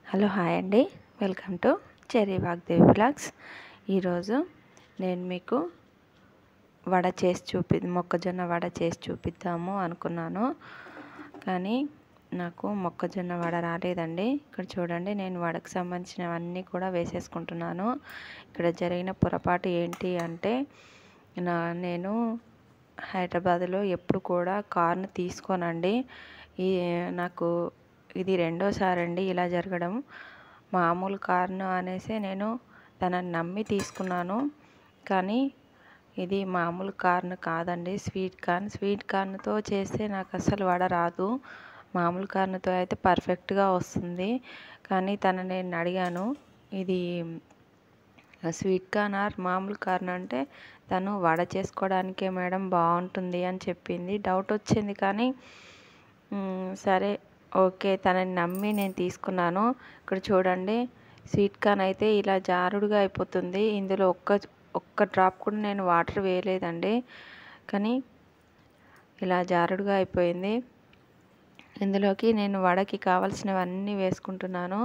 hello hi అండి welcome to cherry Vagdevi blogs ఈరోజు నేను మీకు వడ చేసి చూపి మొక్కజొన్న వడ చేసి చూపిద్దాము అనుకున్నాను కానీ నాకు మొక్కజొన్న వడ రాలేదండి ఇక్కడ చూడండి నేను వడకు సంబంధించినవన్నీ కూడా వేసేసుకుంటున్నాను ఇక్కడ జరిగిన పొరపాటు ఏంటి అంటే నా నేను హైదరాబాద్లో ఎప్పుడు కూడా కార్ను తీసుకోనండి ఈ నాకు ఇది రెండోసారి అండి ఇలా జరగడం మామూలు కార్ను అనేసి నేను తనని నమ్మి తీసుకున్నాను కానీ ఇది మామూలు కార్న్ కాదండి స్వీట్ కార్న్ స్వీట్ కార్న్తో చేస్తే నాకు అసలు వడ రాదు మామూలు కార్న్తో అయితే పర్ఫెక్ట్గా వస్తుంది కానీ తన నేను అడిగాను ఇది స్వీట్ కార్న్ ఆర్ మామూలు కార్న్ అంటే తను వడ చేసుకోవడానికే మేడం బాగుంటుంది అని చెప్పింది డౌట్ వచ్చింది కానీ సరే ఓకే తనని నమ్మి నేను తీసుకున్నాను ఇక్కడ చూడండి స్వీట్ కార్న్ అయితే ఇలా జారుడుగా అయిపోతుంది ఇందులో ఒక్క ఒక్క డ్రాప్ కూడా నేను వాటర్ వేయలేదండి కానీ ఇలా జారుడుగా అయిపోయింది ఇందులోకి నేను వడకి కావాల్సినవన్నీ వేసుకుంటున్నాను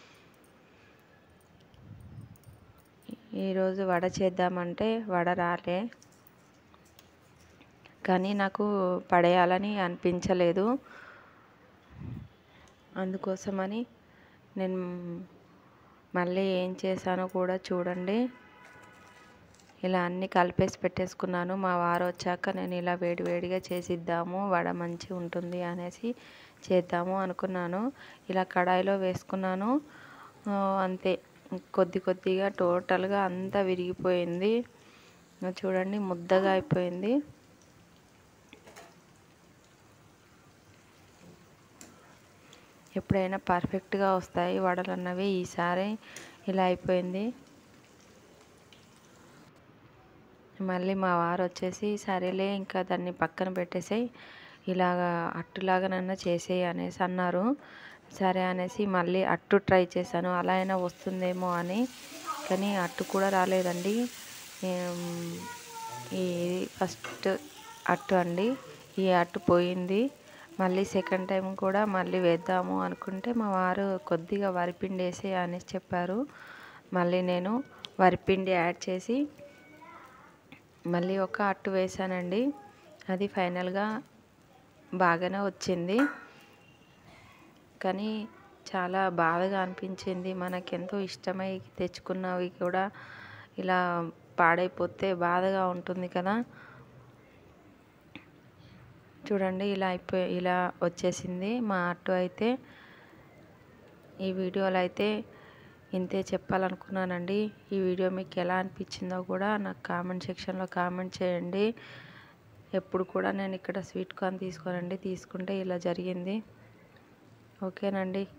ఈరోజు వడ చేద్దామంటే వడ రాలే కానీ నాకు పడేయాలని అనిపించలేదు అందుకోసమని నేను మళ్ళీ ఏం చేశానో కూడా చూడండి ఇలా అన్నీ కలిపేసి పెట్టేసుకున్నాను మా వారు వచ్చాక నేను ఇలా వేడివేడిగా చేసిద్దాము వడ మంచి ఉంటుంది అనేసి చేద్దాము అనుకున్నాను ఇలా కడాయిలో వేసుకున్నాను అంతే కొద్ది కొద్దిగా టోటల్గా అంతా విరిగిపోయింది చూడండి ముద్దగా అయిపోయింది ఎప్పుడైనా పర్ఫెక్ట్గా వస్తాయి వడలు అన్నవి ఈసారి ఇలా అయిపోయింది మళ్ళీ మా వారు వచ్చేసి సరేలే ఇంకా దాన్ని పక్కన పెట్టేసి ఇలాగా అట్టులాగానన్నా చేసేయి అనేసి అన్నారు సరే అనేసి మళ్ళీ అట్టు ట్రై చేశాను అలా అయినా వస్తుందేమో అని కానీ అట్టు కూడా రాలేదండి ఈ ఫస్ట్ అట్టు అండి ఈ అట్టు పోయింది మళ్ళీ సెకండ్ టైం కూడా మళ్ళీ వేద్దాము అనుకుంటే మా వారు కొద్దిగా వరిపిండి వేసి అనేసి చెప్పారు మళ్ళీ నేను వరిపిండి యాడ్ చేసి మళ్ళీ ఒక అట్టు వేసానండి అది ఫైనల్గా బాగానే వచ్చింది కానీ చాలా బాధగా అనిపించింది మనకెంతో ఇష్టమై తెచ్చుకున్నవి కూడా ఇలా పాడైపోతే బాధగా ఉంటుంది కదా చూడండి ఇలా అయిపోయి ఇలా వచ్చేసింది మా అట్టు అయితే ఈ వీడియోలో అయితే ఇంతే చెప్పాలనుకున్నానండి ఈ వీడియో మీకు ఎలా అనిపించిందో కూడా నాకు కామెంట్ సెక్షన్లో కామెంట్ చేయండి ఎప్పుడు కూడా నేను ఇక్కడ స్వీట్ కార్న్ తీసుకోనండి తీసుకుంటే ఇలా జరిగింది ఓకేనండి